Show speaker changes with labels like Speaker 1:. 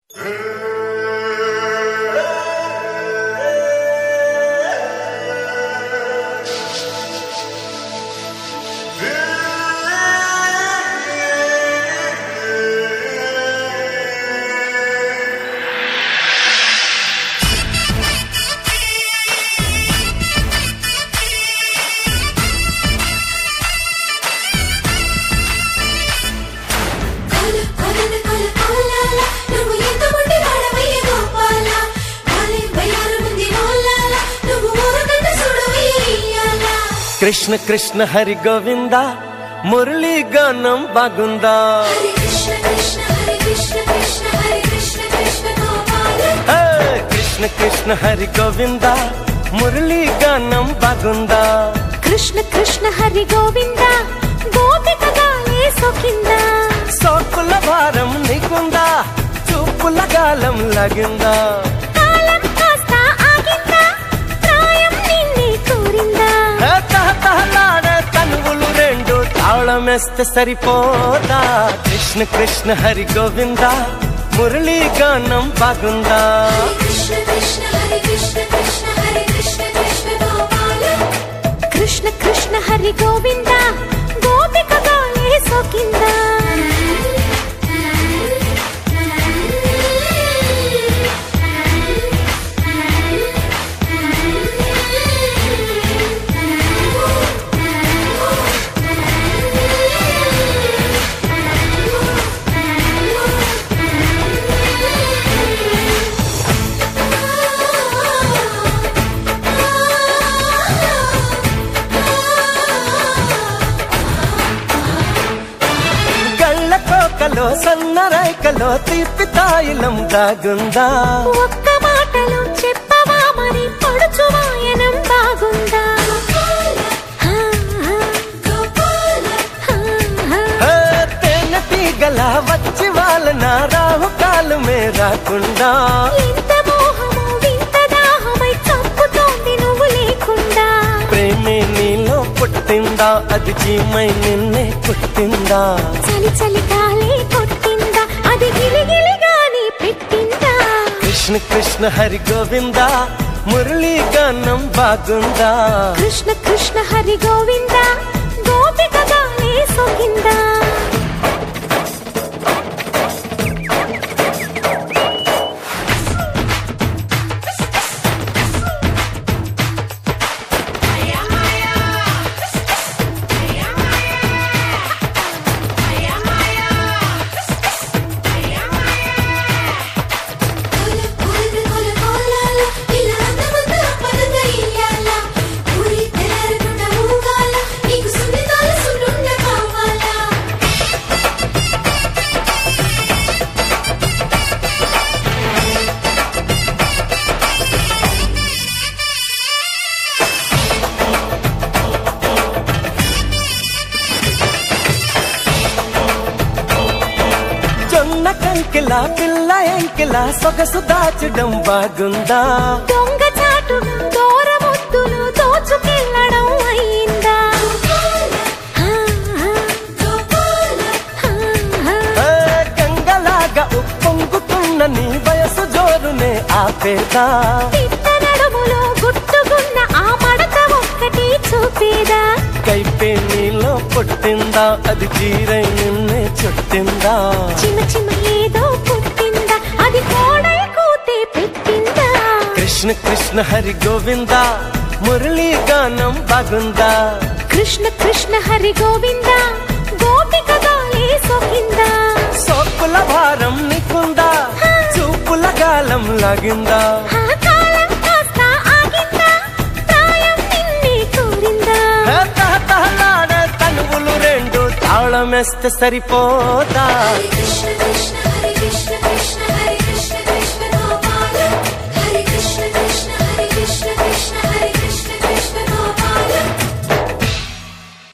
Speaker 1: కొల కొలన కొల కొలాల నువ్వు ఎంత మొండి వాడవయ్య గోపాల నాలే బయారు ఉంది నోలాల నువ్వు ఊరగడ్డ సుడవయ్య ఇయ్యాల
Speaker 2: కృష్ణ కృష్ణ హరి గోవింద మురళీ గానం బాగుందా
Speaker 1: హరే కృష్ణ కృష్ణ హరే కృష్ణ కృష్ణ హరే కృష్ణ కృష్ణ గోపాల
Speaker 2: హే! కృష్ణ కృష్ణ హరి గోవింద మురళీ గానం బాగుందా
Speaker 3: కృష్ణ కృష్ణ హరి గోవింద గోపికగాలే సొకింద
Speaker 2: సోకుల భారం నీకుందా చూపుల గాలం లగిందా
Speaker 3: కాలం కాస్త ఆగిందా ప్రాయం నిన్నే కోరిందా
Speaker 2: హే! తహతహలాడే తనువులు రెండు తాళమేస్తే సరిపోదా కృష్ణ కృష్ణ హరి గోవింద మురళీ గానం బాగుందా
Speaker 1: హరే కృష్ణ కృష్ణ హరే కృష్ణ కృష్ణ హరే కృష్ణ కృష్ణ గోపాల
Speaker 3: కృష్ణ కృష్ణ హరి గోవింద గోపికగాలే సొకింద
Speaker 2: గళ్ళ కోకలో సన్న రైకలో తీపి తాయిలం దాగుందా
Speaker 3: ఒక్క మాటలో చెప్పవా మరి పడుచు వాయనం బాగుందా హా, హా, హా, హా.
Speaker 2: హే, తేనె తీగల వచ్చి వాళ్ళ రాహు కాలు రాకుండా
Speaker 3: ఎంత మోహము వింత దాహమై చంపుతోంది నువ్వు లేకుండా
Speaker 2: ప్రేమే నీలో పుట్టిందా అది జీమై నిన్నే పుట్టిందా
Speaker 3: చలి చలి గాలి కొట్టిందా అది గిలిగిలిగాని పెట్టిందా
Speaker 2: కృష్ణ కృష్ణ హరి గోవింద మురళీ గానం బాగుందా
Speaker 3: కృష్ణ కృష్ణ హరి గోవింద గోపిక గాలి సొకిందా
Speaker 1: కొల కొలన కొల కొలాల ఇలా అందమంత పదంగా ఇయ్యాల ఊరి తెల్లారకుండా ఊగాల నీకు సున్నితాల సున్నుండ కావాలా
Speaker 2: జొన్న కంకిలా పిల్ల ఎంకిలా సొగసు దాచడం బాగుందా
Speaker 3: దొంగ చాటుగా దూరముద్దులు దోచుకెళ్ళడం అయిందా హా, హా, హా, హా.
Speaker 2: ఏ గంగలాగా ఉప్పొంగుతున్న నీ వయసు జోరునే ఆపేదా
Speaker 3: పిట్ట నడుములో గుట్టుకున్న ఆ మడత ఒక్కటి చూపేదా
Speaker 2: కైపే నీలో పుట్టిందా అది జీరై నిన్నే చుట్టిందా
Speaker 3: చిమ చిమ ఏదో పుట్టిందా అది కోడై కూతే పెట్టిందా
Speaker 2: కృష్ణ కృష్ణ హరి గోవింద మురళీ గానం బాగుందా
Speaker 3: కృష్ణ కృష్ణ హరి గోవింద గోపిక గాలే సొకిందా
Speaker 2: సోకుల భారం నీకుందా చూపుల గాలం లాగిందా
Speaker 3: ఆ కాలం కాస్త ఆగిందా ప్రాయం నిన్నే కోరిందా
Speaker 2: హే తహతహలాడే తనువులు రెండు తాళమేస్తే సరిపోదా
Speaker 1: హరే కృష్ణ